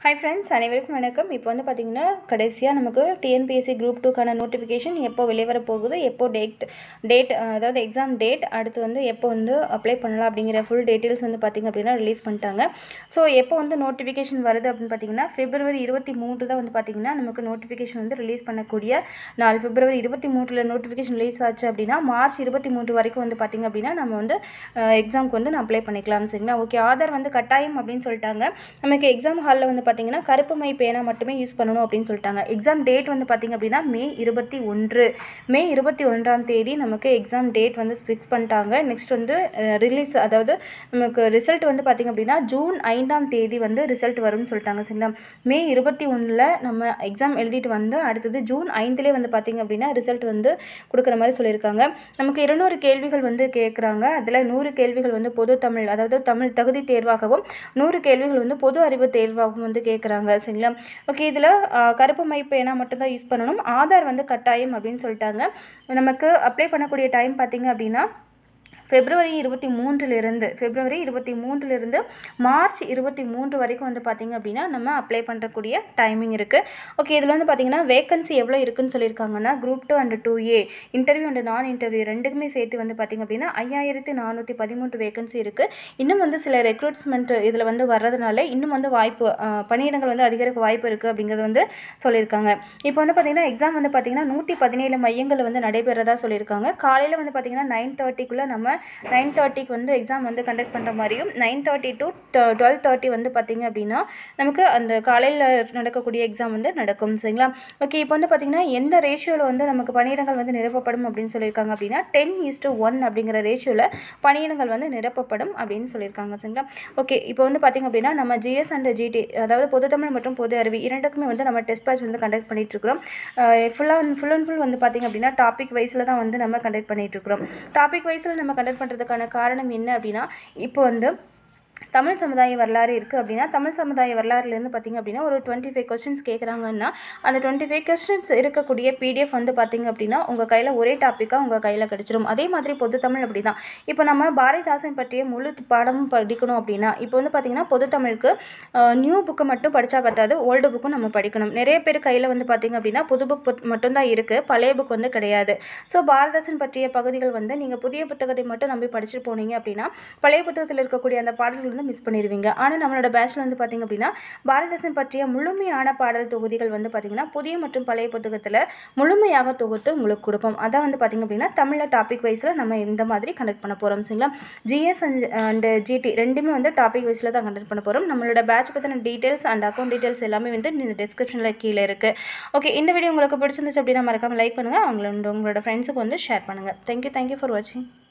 hi friends அனைவருக்கும் வணக்கம் இப்போ வந்து பார்த்திங்கன்னா கடைசியாக நமக்கு டிஎன்பிஎஸ்சி குரூப் டூக்கான நோட்டிஃபிகேஷன் எப்போ வெளிவர போகுது எப்போ டேட் டேட் அதாவது எக்ஸாம் டேட் அடுத்து வந்து எப்போ வந்து அப்ளை பண்ணலாம் அப்படிங்கிற ஃபுல் டீட்டெயில்ஸ் வந்து பார்த்திங்க அப்படின்னா ரிலீஸ் பண்ணிட்டாங்க ஸோ எப்போ வந்து நோட்டிஃபிகேஷன் வருது அப்படின்னு பார்த்தீங்கன்னா பிப்ரவரி இருபத்தி மூன்று தான் வந்து பார்த்திங்கன்னா நமக்கு நோட்டிஃபிகேஷன் வந்து ரிலீஸ் பண்ணக்கூடிய நாள் பிப்ரவரி இருபத்தி மூன்றில் நோட்டிஃபிகேஷன் ரிலீஸ் ஆச்சு அப்படின்னா மார்ச் இருபத்தி மூன்று வரைக்கும் வந்து பார்த்திங்க அப்படின்னா நம்ம வந்து எக்ஸாமுக்கு வந்து நான் அப்ளை பண்ணிக்கலாம் சரிங்களா ஓகே ஆதார் வந்து கட்டாயம் அப்படின்னு சொல்லிட்டாங்க நமக்கு எக்ஸாம் ஹாலில் வந்து பார்த்திங்கன்னா கருப்பு மை பேனா மட்டுமே யூஸ் பண்ணணும் அப்படின்னு சொல்லிட்டாங்க எக்ஸாம் டேட் வந்து பார்த்திங்க அப்படின்னா மே இருபத்தி ஒன்று மே இருபத்தி ஒன்றாம் தேதி நமக்கு எக்ஸாம் டேட் வந்து ஃபிக்ஸ் பண்ணிட்டாங்க நெக்ஸ்ட் வந்து ரிலீஸ் அதாவது நமக்கு ரிசல்ட் வந்து பார்த்திங்க அப்படின்னா ஜூன் ஐந்தாம் தேதி வந்து ரிசல்ட் வரும்னு சொல்லிட்டாங்க சரிங்களா மே இருபத்தி ஒன்றில் நம்ம எக்ஸாம் எழுதிட்டு வந்து அடுத்தது ஜூன் ஐந்துலேயே வந்து பார்த்திங்க அப்படின்னா ரிசல்ட் வந்து கொடுக்குற மாதிரி சொல்லியிருக்காங்க நமக்கு இருநூறு கேள்விகள் வந்து கேட்குறாங்க அதில் நூறு கேள்விகள் வந்து பொது தமிழ் அதாவது தமிழ் தகுதி தேர்வாகவும் நூறு கேள்விகள் வந்து பொது அறிவு தேர்வாகவும் வந்து கேட்குறாங்க சரிங்களா ஓகே இதில் கருப்பு மை பேனா மட்டும்தான் யூஸ் பண்ணணும் ஆதார் வந்து கட்டாயம் அப்படின்னு சொல்லிட்டாங்க நமக்கு அப்ளை பண்ணக்கூடிய டைம் பார்த்திங்க அப்படின்னா பிப்ரவரி இருபத்தி மூன்றிலிருந்து பிப்ரவரி இருபத்தி மூன்றிலிருந்து மார்ச் இருபத்தி மூன்று வரைக்கும் வந்து பார்த்திங்க அப்படின்னா நம்ம அப்ளை பண்ணுறக்கூடிய டைமிங் இருக்குது ஓகே இதில் வந்து பார்த்திங்கன்னா வேகன்சி எவ்வளோ இருக்குன்னு சொல்லியிருக்காங்கன்னா group two and two A interview and non interview ரெண்டுக்குமே சேர்த்து வந்து பார்த்திங்க அப்படின்னா ஐயாயிரத்தி நானூற்றி பதிமூன்று வேகன்சி இருக்குது இன்னும் வந்து சில ரெக்ரூட்ஸ்மெண்ட் இதில் வந்து வர்றதுனால இன்னும் வந்து வாய்ப்பு பணியிடங்கள் வந்து அதிகரிக்க வாய்ப்பு இருக்குது அப்படிங்கிறது வந்து சொல்லியிருக்காங்க இப்போ வந்து பார்த்திங்கன்னா எக்ஸாம் வந்து பார்த்திங்கன்னா நூற்றி பதினேழு மையங்கள் வந்து நடைபெறதா சொல்லியிருக்காங்க காலையில் வந்து பார்த்திங்கன்னா நைன் தேர்ட்டிக்குள்ளே நம்ம நைன் தேர்ட்டிக்கு வந்து எக்ஸாம் வந்து கண்டக்ட் பண்ணுற மாதிரியும் nine thirty to twelve thirty வந்து பார்த்திங்க அப்படின்னா நமக்கு அந்த காலையில் நடக்கக்கூடிய எக்ஸாம் வந்து நடக்கும் சரிங்களா ஓகே இப்போ வந்து பார்த்திங்கன்னா எந்த ரேஷியோவில் வந்து நமக்கு பணியிடங்கள் வந்து நிரப்பப்படும் அப்படின்னு சொல்லியிருக்காங்க அப்படின்னா டென் இஸ் டு ஒன் அப்படிங்கிற ரேஷியோவில் பணியிடங்கள் வந்து நிரப்பப்படும் அப்படின்னு சொல்லியிருக்காங்க சரிங்களா ஓகே இப்போ வந்து பார்த்திங்க அப்படின்னா நம்ம ஜிஎஸ் அண்ட் ஜிடி அதாவது பொது தமிழ் மற்றும் பொது அறிவு இரண்டுக்குமே வந்து நம்ம டெஸ்ட் பேட்ச் வந்து கண்டக்ட் பண்ணிகிட்ருக்கிறோம் ஃபுல்லாக ஃபுல் அண்ட் ஃபுல் வந்து பார்த்திங்க அப்படின்னா டாபிக் வைஸில் தான் வந்து நம்ம கண்டக்ட் பண்ணிகிட்ருக்கிறோம் டாபிக் வைஸில் நம்ம கண்டக்ட் பண்ணுறதுக்கான காரணம் என்ன அப்படின்னா இப்போ வந்து தமிழ் சமுதாய வரலாறு இருக்குது அப்படின்னா தமிழ் சமுதாய வரலாறுலேருந்து பார்த்திங்க அப்படின்னா ஒரு டுவெண்ட்டி ஃபைவ் கொஸ்டின்ஸ் கேட்குறாங்கன்னா அந்த டுவெண்ட்டி ஃபைவ் கொஸ்டின்ஸ் இருக்கக்கூடிய பிடிஎஃப் வந்து பார்த்திங்க அப்படின்னா உங்கள் கையில் ஒரே டாப்பிக்காக உங்கள் கையில் கிடச்சிரும் அதே மாதிரி பொது தமிழ் அப்படி தான் இப்போ நம்ம பாரதிதாசன் பற்றிய முழு பாடமும் படிக்கணும் அப்படின்னா இப்போ வந்து பார்த்திங்கன்னா பொது தமிழுக்கு நியூ புக்கு மட்டும் படித்தா பத்தாது ஓல்டு புக்கும் நம்ம படிக்கணும் நிறைய பேர் கையில் வந்து பார்த்திங்க அப்படின்னா புது புக் மட்டும்தான் இருக்குது பழைய புக் வந்து கிடையாது ஸோ பாரதிதாசன் பற்றிய பகுதிகள் வந்து நீங்கள் புதிய புத்தகத்தை மட்டும் நம்பி படிச்சுட்டு போனீங்க அப்படின்னா பழைய புத்தகத்தில் இருக்கக்கூடிய அந்த பாடல்கள் வந்து மிஸ் பண்ணிடுவீங்க ஆனால் நம்மளோட பேட்சில் வந்து பார்த்திங்க அப்படின்னா பாரதிதாசன் பற்றிய முழுமையான பாடல் தொகுதிகள் வந்து பார்த்திங்கன்னா புதிய மற்றும் பழைய புத்தகத்தில் முழுமையாக தொகுத்து உங்களுக்கு கொடுப்போம் அதான் வந்து பார்த்திங்க அப்படின்னா தமிழில் டாபிக் வைஸில் நம்ம இந்த மாதிரி கண்டக்ட் பண்ண போகிறோம் சரிங்களா ஜிஎஸ் அண்ட் அண்ட் ஜிடி ரெண்டுமே வந்து டாபிக் வைஸில் தான் கண்டக்ட் பண்ண போகிறோம் நம்மளோட பேட்ச் பற்றின டீட்டெயில்ஸ் அண்ட் அக்கௌண்ட் டீட்டெயில்ஸ் எல்லாமே வந்து இந்த டிஸ்கிரிப்ஷனில் கீழே இருக்குது ஓகே இந்த வீடியோ உங்களுக்கு பிடிச்சிருந்துச்சு அப்படின்னா மறக்காமல் லைக் பண்ணுங்கள் அவங்களோட உங்களோட ஃப்ரெண்ட்ஸுக்கு வந்து ஷேர் பண்ணுங்கள் தேங்க்யூ தேங்க்யூ ஃபார் வாட்சிங்